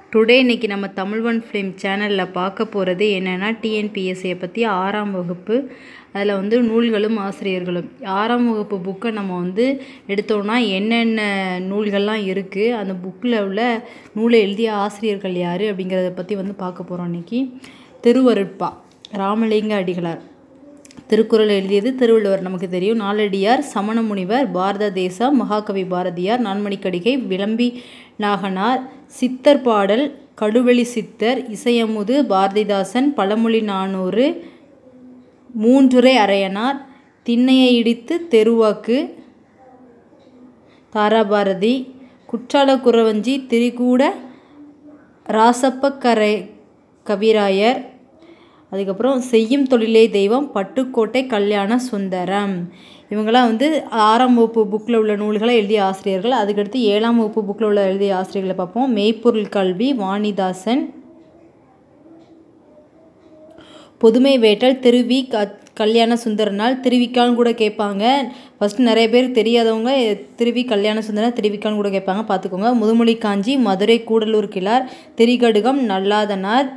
today இன்னைக்கு நம்ம Tamil one film சேனலில் பார்க்க போகிறது என்னென்னா டிஎன்பிஎஸ்சியை பற்றி ஆறாம் வகுப்பு அதில் வந்து நூல்களும் ஆசிரியர்களும் ஆறாம் வகுப்பு புக்கை நம்ம வந்து எடுத்தோம்னா என்னென்ன நூல்கள்லாம் இருக்குது அந்த புக்கில் உள்ள நூலை எழுதிய ஆசிரியர்கள் யார் அப்படிங்கிறத பற்றி வந்து பார்க்க போகிறோம் இன்னைக்கு திருவருட்பா ராமலிங்க அடிகளார் திருக்குறள் எழுதியது திருவள்ளுவர் நமக்கு தெரியும் நாலடியார் சமண முனிவர் பாரத தேசம் மகாகவி பாரதியார் நான்மணிக்கடிகை விளம்பி நாகனார் சித்தர் பாடல் கடுவெளி சித்தர் இசையமுது பாரதிதாசன் பழமொழி நானூறு மூன்றுரை அரையனார் திண்ணையை இடித்து தெருவாக்கு தாராபாரதி குற்றால குறவஞ்சி திரிகூட ராசப்பக்கரை கவிராயர் அதுக்கப்புறம் செய்யும் தொழிலே தெய்வம் பட்டுக்கோட்டை கல்யாண சுந்தரம் இவங்கெல்லாம் வந்து ஆறாம் வகுப்பு புக்கில் உள்ள நூல்களை எழுதிய ஆசிரியர்கள் அதுக்கடுத்து ஏழாம் வகுப்பு புக்கில் உள்ள எழுதிய ஆசிரியர்களை பார்ப்போம் மெய்ப்பொருள் கல்வி வாணிதாசன் புதுமை வேட்டல் திருவி க கல்யாண சுந்தரனால் திருவிக்கான்னு கூட கேட்பாங்க ஃபஸ்ட்டு நிறைய பேர் தெரியாதவங்க திருவி கல்யாண சுந்தரன் திருவிக்கான்னு கூட கேட்பாங்க பார்த்துக்கோங்க முதுமொழி காஞ்சி மதுரை கூடலூர் கிளார் திரிகடுகம் நல்லாதனார்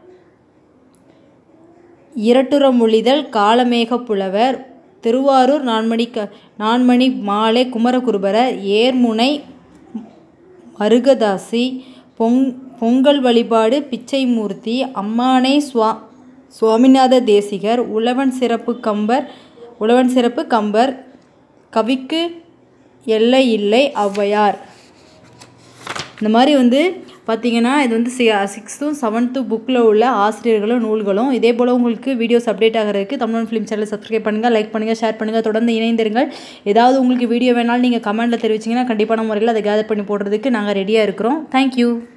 இரட்டுற மொழிதல் காலமேக புலவர் திருவாரூர் நான்மணி க நான்மணி மாலை குமரகுருபரர் ஏர்முனை மருகதாசி பொங் பொங்கல் வழிபாடு பிச்சைமூர்த்தி அம்மானை சுவா சுவாமிநாத தேசிகர் உழவன் சிறப்பு கம்பர் உழவன் சிறப்பு கம்பர் கவிக்கு எல்லை இல்லை ஔவையார் இந்த மாதிரி வந்து பார்த்தீங்கன்னா இது வந்து சி சிக்ஸ்த்தும் செவன்த்து புக்கில் உள்ள ஆசிரியர்களும் நூல்களும் இதே போல் உங்களுக்கு வீடியோஸ் அப்டேட் ஆகிறதுக்கு தமிழ் ஃபிலிம் சேனல் சப்ஸ்கிரைப் பண்ணுங்கள் லைக் பண்ணுங்கள் ஷேர் பண்ணுங்கள் தொடர்ந்து இணைந்திருங்கள் ஏதாவது உங்களுக்கு வீடியோ வேணாலும் நீங்கள் கமெண்ட்டில் தெரிவிச்சிங்கன்னா கண்டிப்பான முறையில் அதை கேதர் பண்ணி போடுறதுக்கு நாங்கள் ரெடியாக இருக்கிறோம் தேங்க்யூ